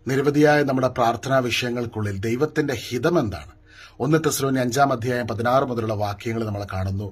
നിരവധിയായ നമ്മുടെ പ്രാർത്ഥനാ വിഷയങ്ങൾക്കുള്ളിൽ ദൈവത്തിന്റെ ഹിതം എന്താണ് ഒന്ന് തെസ്ലോനി അഞ്ചാം അധ്യായം പതിനാറ് മുതലുള്ള വാക്യങ്ങൾ നമ്മൾ കാണുന്നു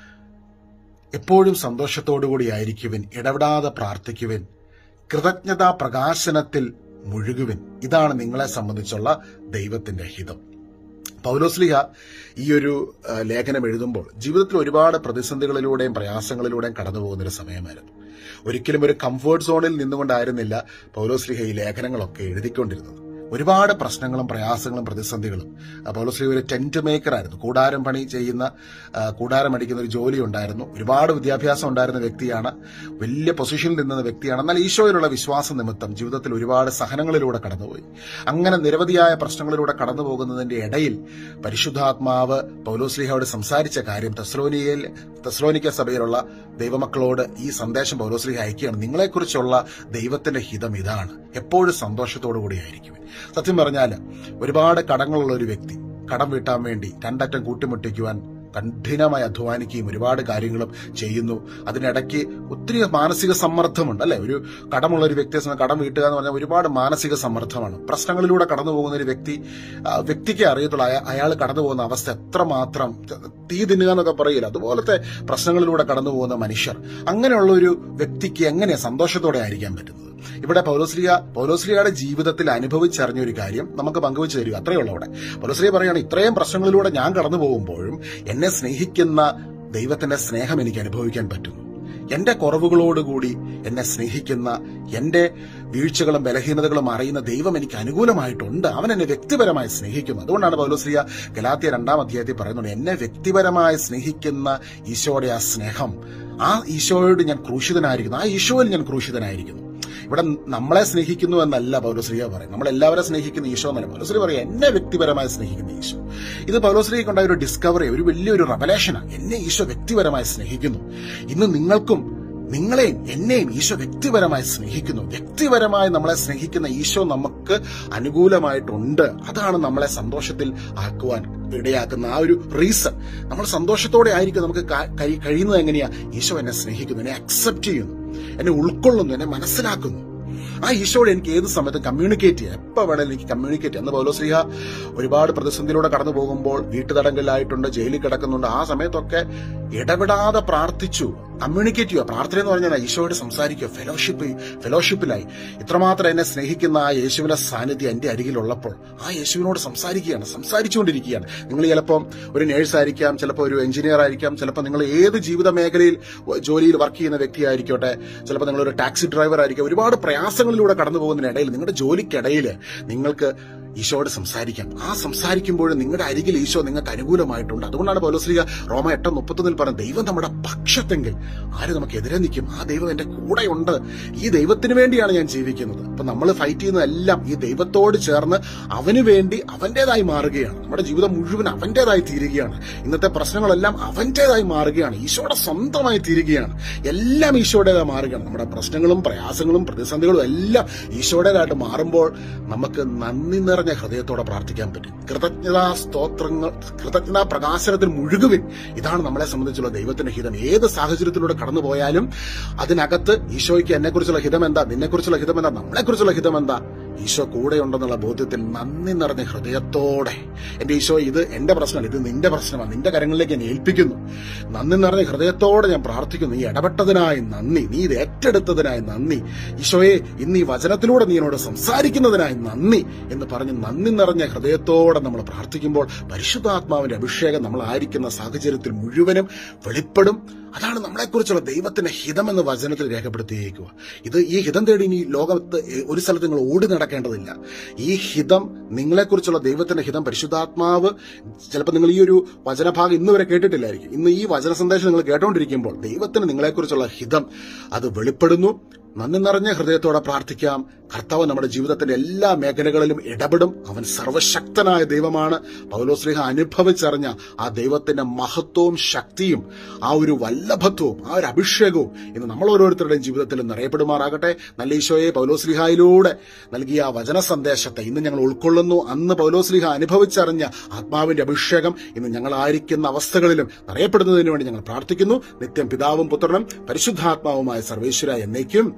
എപ്പോഴും സന്തോഷത്തോടുകൂടി ആയിരിക്കുവിൻ ഇടപെടാതെ പ്രാർത്ഥിക്കുവിൻ കൃതജ്ഞതാ പ്രകാശനത്തിൽ മുഴുകുവിൻ ഇതാണ് നിങ്ങളെ സംബന്ധിച്ചുള്ള ദൈവത്തിന്റെ ഹിതം പൗലോസ്ലിഹ ഈ ഒരു ആ, ലേഖനം എഴുതുമ്പോൾ ജീവിതത്തിൽ ഒരുപാട് പ്രതിസന്ധികളിലൂടെയും പ്രയാസങ്ങളിലൂടെയും കടന്നു പോകുന്ന ഒരു സമയമായിരുന്നു ഒരിക്കലും ഒരു കംഫേർട്ട് സോണിൽ നിന്നുകൊണ്ടായിരുന്നില്ല പൗലോസ്ലിഹ ഈ ലേഖനങ്ങളൊക്കെ എഴുതിക്കൊണ്ടിരുന്നത് ഒരുപാട് പ്രശ്നങ്ങളും പ്രയാസങ്ങളും പ്രതിസന്ധികളും ആ, പൗലോസ്ലിഹ ഒരു ടെന്റ് മേക്കർ ആയിരുന്നു കൂടാരം പണി ചെയ്യുന്ന ആ, കൂടാരം അടിക്കുന്ന ഒരു ജോലി ഉണ്ടായിരുന്നു ഒരുപാട് വിദ്യാഭ്യാസം ഉണ്ടായിരുന്ന വ്യക്തിയാണ് വലിയ പൊസിഷനിൽ നിന്ന വ്യക്തിയാണ് എന്നാൽ ഈശോയിലുള്ള വിശ്വാസ നിമിത്തം ജീവിതത്തിൽ ഒരുപാട് സഹനങ്ങളിലൂടെ കടന്നുപോയി അങ്ങനെ നിരവധിയായ പ്രശ്നങ്ങളിലൂടെ കടന്നു പോകുന്നതിന്റെ ഇടയിൽ പരിശുദ്ധാത്മാവ് പൗലോസ്ലിഹയോട് സംസാരിച്ച കാര്യം തെസ്ലോനിയയിൽ തെസ്ലോനിക്ക സഭയിലുള്ള ദൈവമക്കളോട് ഈ സന്ദേശം പൗലോസ്ലിഹ അയക്കുകയാണ് നിങ്ങളെക്കുറിച്ചുള്ള ദൈവത്തിന്റെ ഹിതം ഇതാണ് എപ്പോഴും സന്തോഷത്തോടു കൂടി ആയിരിക്കും സത്യം പറഞ്ഞാൽ ഒരുപാട് കടങ്ങളുള്ള ഒരു വ്യക്തി കടം വീട്ടാൻ വേണ്ടി രണ്ടറ്റം കൂട്ടിമുട്ടിക്കുവാൻ കഠിനമായി അധ്വാനിക്കുകയും ഒരുപാട് കാര്യങ്ങളും ചെയ്യുന്നു അതിനിടയ്ക്ക് ഒത്തിരി മാനസിക സമ്മർദ്ദമുണ്ട് അല്ലെ ഒരു കടമുള്ള ഒരു വ്യക്തിയെ സംബന്ധിച്ച് കടം വീട്ടുക എന്ന് പറഞ്ഞാൽ ഒരുപാട് മാനസിക സമ്മർദ്ദമാണ് പ്രശ്നങ്ങളിലൂടെ കടന്നു പോകുന്ന ഒരു വ്യക്തി ആ, വ്യക്തിക്ക് അറിയത്തുള്ളൂ അയ- അയാൾ കടന്നു പോകുന്ന അവസ്ഥ എത്രമാത്രം തീ തിന്നുക എന്നൊക്കെ പറയില്ല അതുപോലത്തെ പ്രശ്നങ്ങളിലൂടെ കടന്നു പോകുന്ന മനുഷ്യർ അങ്ങനെയുള്ള ഒരു വ്യക്തിക്ക് എങ്ങനെ സന്തോഷത്തോടെ ആയിരിക്കാൻ പറ്റുന്നത് ഇവിടെ പൗലോസ്ലിയ പൗലോസ്ലിയയുടെ ജീവിതത്തിൽ അനുഭവിച്ചറിഞ്ഞ ഒരു കാര്യം നമുക്ക് പങ്കുവെച്ച് തരിക അത്രയേ ഉള്ളൂ അവിടെ പൗലോസ്ലിയ പറയുകയാണ് ഇത്രയും പ്രശ്നങ്ങളിലൂടെ ഞാൻ കടന്നു പോകുമ്പോഴും എന്നെ സ്നേഹിക്കുന്ന ദൈവത്തിന്റെ സ്നേഹം എനിക്ക് അനുഭവിക്കാൻ പറ്റുന്നു എന്റെ കുറവുകളോടുകൂടി എന്നെ സ്നേഹിക്കുന്ന എന്റെ വീഴ്ചകളും ബലഹീനതകളും അറിയുന്ന ദൈവം എനിക്ക് അനുകൂലമായിട്ടുണ്ട് അവൻ എന്നെ വ്യക്തിപരമായി സ്നേഹിക്കുന്നു അതുകൊണ്ടാണ് പൗലോസ്ലിയ ഗലാത്തിയ രണ്ടാം അധ്യായത്തിൽ പറയുന്നത് എന്നെ വ്യക്തിപരമായി സ്നേഹിക്കുന്ന ഈശോയുടെ ആ സ്നേഹം ആ ഈശോയോട് ഞാൻ ക്രൂശിതനായിരിക്കുന്നു ആ ഈശോയിൽ ഞാൻ ക്രൂശിതനായിരിക്കുന്നു ഇവിടെ നമ്മളെ സ്നേഹിക്കുന്നു എന്നല്ല പൗലോശ്രീയ പറയും നമ്മൾ എല്ലാവരെ സ്നേഹിക്കുന്ന ഈശോ എന്നല്ല പൗലോശ്രീ പറയും എന്നെ വ്യക്തിപരമായി സ്നേഹിക്കുന്ന ഈശോ ഇത് പൗലോശ്രീക്ക് ഉണ്ടായ ഒരു ഡിസ്കവറി ഒരു വലിയൊരു റവലേഷനാണ് എന്നെ ഈശോ വ്യക്തിപരമായി സ്നേഹിക്കുന്നു ഇന്ന് നിങ്ങൾക്കും നിങ്ങളെയും എന്നെയും ഈശോ വ്യക്തിപരമായി സ്നേഹിക്കുന്നു വ്യക്തിപരമായി നമ്മളെ സ്നേഹിക്കുന്ന ഈശോ നമുക്ക് അനുകൂലമായിട്ടുണ്ട് അതാണ് നമ്മളെ സന്തോഷത്തിൽ ആക്കുവാൻ ഇടയാക്കുന്ന ആ ഒരു റീസൺ നമ്മൾ സന്തോഷത്തോടെ ആയിരിക്കും നമുക്ക് ക- കഴി- കഴിയുന്നത് എങ്ങനെയാ ഈശോ എന്നെ സ്നേഹിക്കുന്നു എന്നെ അക്സെപ്റ്റ് ചെയ്യുന്നു എന്നെ ഉൾക്കൊള്ളുന്നു എന്നെ മനസ്സിലാക്കുന്നു ആ ഈശോയോട് എനിക്ക് ഏത് സമയത്തും കമ്മ്യൂണിക്കേറ്റ് ചെയ്യാം എപ്പോ വേണേലും എനിക്ക് കമ്മ്യൂണിക്കേറ്റ് ചെയ്യാം അന്ന് പൗലോശ്രീഹ ഒരുപാട് പ്രതിസന്ധിയിലൂടെ കടന്നു പോകുമ്പോൾ വീട്ടുതടങ്കലിലായിട്ടുണ്ട് ജയിലിൽ കിടക്കുന്നുണ്ട് ആ സമയത്തൊക്കെ ഇടപെടാതെ പ്രാർത്ഥിച്ചു കമ്മ്യൂണിക്കേറ്റ് ചെയ്യുക പ്രാർത്ഥന എന്ന് പറഞ്ഞാൽ ഈശോയോട് സംസാരിക്കുക ഫെലോഷിപ്പ് ഫെലോഷിപ്പിലായി ഇത്രമാത്രം എന്നെ സ്നേഹിക്കുന്ന ആ യേശുവിന്റെ സാന്നിധ്യം എന്റെ അരികിലുള്ളപ്പോൾ ആ യേശുവിനോട് സംസാരിക്കുകയാണ് സംസാരിച്ചുകൊണ്ടിരിക്കുകയാണ് നിങ്ങൾ ചിലപ്പം ഒരു നേഴ്സ് ആയിരിക്കാം ചിലപ്പോൾ ഒരു എഞ്ചിനീയർ ആയിരിക്കാം ചിലപ്പോൾ നിങ്ങൾ ഏത് ജീവിത മേഖലയിൽ ജോലിയിൽ വർക്ക് ചെയ്യുന്ന വ്യക്തി ആയിരിക്കട്ടെ ചിലപ്പോൾ നിങ്ങൾ ഒരു ടാക്സി ഡ്രൈവർ ആയിരിക്കും ഒരുപാട് പ്രയാസങ്ങളിലൂടെ കടന്നു പോകുന്നതിനിടയിൽ നിങ്ങളുടെ ജോലിക്കിടയിൽ നിങ്ങൾക്ക് ഈശോയോട് സംസാരിക്കാം ആ സംസാരിക്കുമ്പോഴും നിങ്ങളുടെ അരികിൽ ഈശോ നിങ്ങൾക്ക് അനുകൂലമായിട്ടുണ്ട് അതുകൊണ്ടാണ് പൗലോസ്ലിക റോമ എട്ട് മുപ്പത്തൊന്നിൽ പറഞ്ഞ ദൈവം നമ്മുടെ പക്ഷത്തെങ്കിൽ ആര് നമുക്ക് എതിരെ നിൽക്കും ആ ദൈവം എന്റെ കൂടെയുണ്ട് ഈ ദൈവത്തിന് വേണ്ടിയാണ് ഞാൻ ജീവിക്കുന്നത് അപ്പൊ നമ്മൾ ഫൈറ്റ് ചെയ്യുന്നതെല്ലാം ഈ ദൈവത്തോട് ചേർന്ന് അവന് വേണ്ടി അവന്റേതായി മാറുകയാണ് നമ്മുടെ ജീവിതം മുഴുവൻ അവന്റേതായി തീരുകയാണ് ഇന്നത്തെ പ്രശ്നങ്ങളെല്ലാം അവന്റേതായി മാറുകയാണ് ഈശോയുടെ സ്വന്തമായി തീരുകയാണ് എല്ലാം ഈശോയുടേതായി മാറുകയാണ് നമ്മുടെ പ്രശ്നങ്ങളും പ്രയാസങ്ങളും പ്രതിസന്ധികളും എല്ലാം ഈശോയുടേതായിട്ട് മാറുമ്പോൾ നമുക്ക് നന്ദി നിറഞ്ഞ ഹൃദയത്തോടെ പ്രാർത്ഥിക്കാൻ പറ്റും കൃതജ്ഞതാ സ്തോത്രങ്ങൾ കൃതജ്ഞതാ പ്രകാശനത്തിൽ മുഴുകുവിൻ ഇതാണ് നമ്മളെ സംബന്ധിച്ചുള്ള ദൈവത്തിന്റെ ഹിതം ഏത് സാഹചര്യത്തിലൂടെ കടന്നു പോയാലും അതിനകത്ത് ഈശോയ്ക്ക് എന്നെക്കുറിച്ചുള്ള ഹിതം എന്താ നിന്നെക്കുറിച്ചുള്ള ഹിതം എന്താ നമ്മളെക്കുറിച്ചുള്ള ഹിതം എന്താ ഈശോ കൂടെയുണ്ടെന്നുള്ള ബോധ്യത്തിൽ നന്ദി നിറഞ്ഞ ഹൃദയത്തോടെ എന്റെ ഈശോ ഇത് എന്റെ പ്രശ്നമല്ല ഇത് നിന്റെ പ്രശ്നമാണ് നിന്റെ കരങ്ങളിലേക്ക് ഞാൻ ഏൽപ്പിക്കുന്നു നന്ദി നിറഞ്ഞ ഹൃദയത്തോടെ ഞാൻ പ്രാർത്ഥിക്കുന്നു നീ ഇടപെട്ടതിനായി നന്ദി നീ ഇത് ഏറ്റെടുത്തതിനായി നന്ദി ഈശോയെ ഇന്ന് ഈ വചനത്തിലൂടെ നീ എന്നോട് സംസാരിക്കുന്നതിനായി നന്ദി എന്ന് പറഞ്ഞ് നന്ദി നിറഞ്ഞ ഹൃദയത്തോടെ നമ്മൾ പ്രാർത്ഥിക്കുമ്പോൾ പരിശുദ്ധാത്മാവിന്റെ അഭിഷേകം നമ്മൾ ആയിരിക്കുന്ന സാഹചര്യത്തിൽ മുഴുവനും വെളിപ്പെടും അതാണ് നമ്മളെക്കുറിച്ചുള്ള ദൈവത്തിന്റെ ഹിതം എന്ന് വചനത്തിൽ രേഖപ്പെടുത്തിയേക്കുക ഇത് ഈ ഹിതം തേടി ഇനി ലോകത്ത് ഒരു സ്ഥലത്ത് നിങ്ങൾ ഓടി നടക്കേണ്ടതില്ല ഈ ഹിതം നിങ്ങളെക്കുറിച്ചുള്ള ദൈവത്തിന്റെ ഹിതം പരിശുദ്ധാത്മാവ് ചിലപ്പോൾ നിങ്ങൾ ഈ ഒരു വചനഭാഗം ഇന്ന് വരെ കേട്ടിട്ടില്ലായിരിക്കും ഇന്ന് ഈ വചന സന്ദേശം നിങ്ങൾ കേട്ടോണ്ടിരിക്കുമ്പോൾ ദൈവത്തിന് നിങ്ങളെക്കുറിച്ചുള്ള ഹിതം അത് വെളിപ്പെടുന്നു നന്ദി നിറഞ്ഞ ഹൃദയത്തോടെ പ്രാർത്ഥിക്കാം കർത്താവ് നമ്മുടെ ജീവിതത്തിന്റെ എല്ലാ മേഖലകളിലും ഇടപെടും അവൻ സർവശക്തനായ ദൈവമാണ് പൗലോസ്ലിഹ അനുഭവിച്ചറിഞ്ഞ ആ ദൈവത്തിന്റെ മഹത്വവും ശക്തിയും ആ ഒരു വല്ലഭത്വവും ആ ഒരു അഭിഷേകവും ഇന്ന് നമ്മൾ ഓരോരുത്തരുടെയും ജീവിതത്തിൽ നിറയപ്പെടുമാറാകട്ടെ നല്ല ഈശോയെ പൗലോസ്ലിഹായിലൂടെ നൽകിയ ആ വചന സന്ദേശത്തെ ഇന്ന് ഞങ്ങൾ ഉൾക്കൊള്ളുന്നു അന്ന് പൗലോസ്ലിഹ അനുഭവിച്ചറിഞ്ഞ ആത്മാവിന്റെ അഭിഷേകം ഇന്ന് ഞങ്ങളായിരിക്കുന്ന അവസ്ഥകളിലും നിറയപ്പെടുന്നതിന് വേണ്ടി ഞങ്ങൾ പ്രാർത്ഥിക്കുന്നു നിത്യം പിതാവും പുത്രനും പരിശുദ്ധാത്മാവുമായ സർവേശ്വര എന്നേക്കും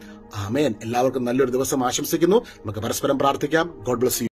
ആമേൻ എല്ലാവർക്കും നല്ലൊരു ദിവസം ആശംസിക്കുന്നു നമുക്ക് പരസ്പരം പ്രാർത്ഥിക്കാം ഗോഡ് ബ്ലസ് യു